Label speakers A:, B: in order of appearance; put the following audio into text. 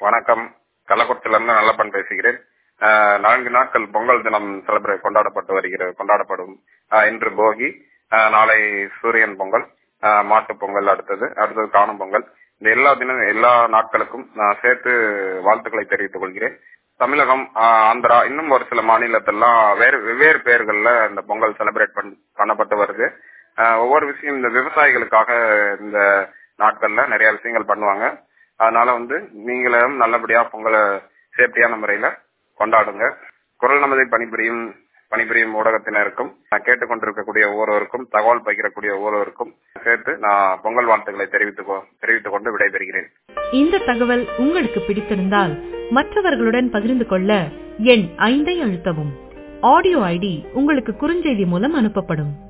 A: வணக்கம் கள்ளக்குறிச்சியில இருந்து நல்லப்பன் பேசுகிறேன் ஆஹ் நான்கு நாட்கள் பொங்கல் தினம் செலிப்ரேட் கொண்டாடப்பட்டு வருகிறது கொண்டாடப்படும் ஆஹ் இன்று போகி ஆஹ் நாளை சூரியன் பொங்கல் ஆஹ் மாட்டுப் பொங்கல் அடுத்தது அடுத்தது காணும் பொங்கல் இந்த எல்லா தினம் எல்லா நாட்களுக்கும் நான் சேர்த்து வாழ்த்துக்களை தெரிவித்துக் கொள்கிறேன் தமிழகம் ஆஹ் ஆந்திரா இன்னும் ஒரு சில மாநிலத்தெல்லாம் வேறு வெவ்வேறு பெயர்கள்ல இந்த பொங்கல் செலிப்ரேட் பண்ணப்பட்டு வருது ஆஹ் ஒவ்வொரு விஷயம் இந்த விவசாயிகளுக்காக இந்த நாட்கள்ல நிறைய விஷயங்கள் பண்ணுவாங்க அதனால வந்து நீங்களும் நல்லபடியா பொங்கலை சேஃப்டியான முறையில கொண்டாடுங்க குரல் நமதை பணிபுரியும் பணிபுரியும் ஊடகத்தினருக்கும் நான் கேட்டுக்கொண்டிருக்கக்கூடிய ஒவ்வொருவருக்கும் தகவல் பகிரக்கூடிய ஒவ்வொருவருக்கும் சேர்த்து நான் பொங்கல் வாழ்த்துக்களை தெரிவித்துக் கொ- தெரிவித்துக் கொண்டு விடைபெறுகிறேன்
B: இந்த தகவல் உங்களுக்கு பிடித்திருந்தால் மற்றவர்களுடன் பகிர்ந்து கொள்ள எண் ஐந்தை அழுத்தவும் ஆடியோ ஐடி உங்களுக்கு குறுஞ்செய்தி மூலம் அனுப்பப்படும்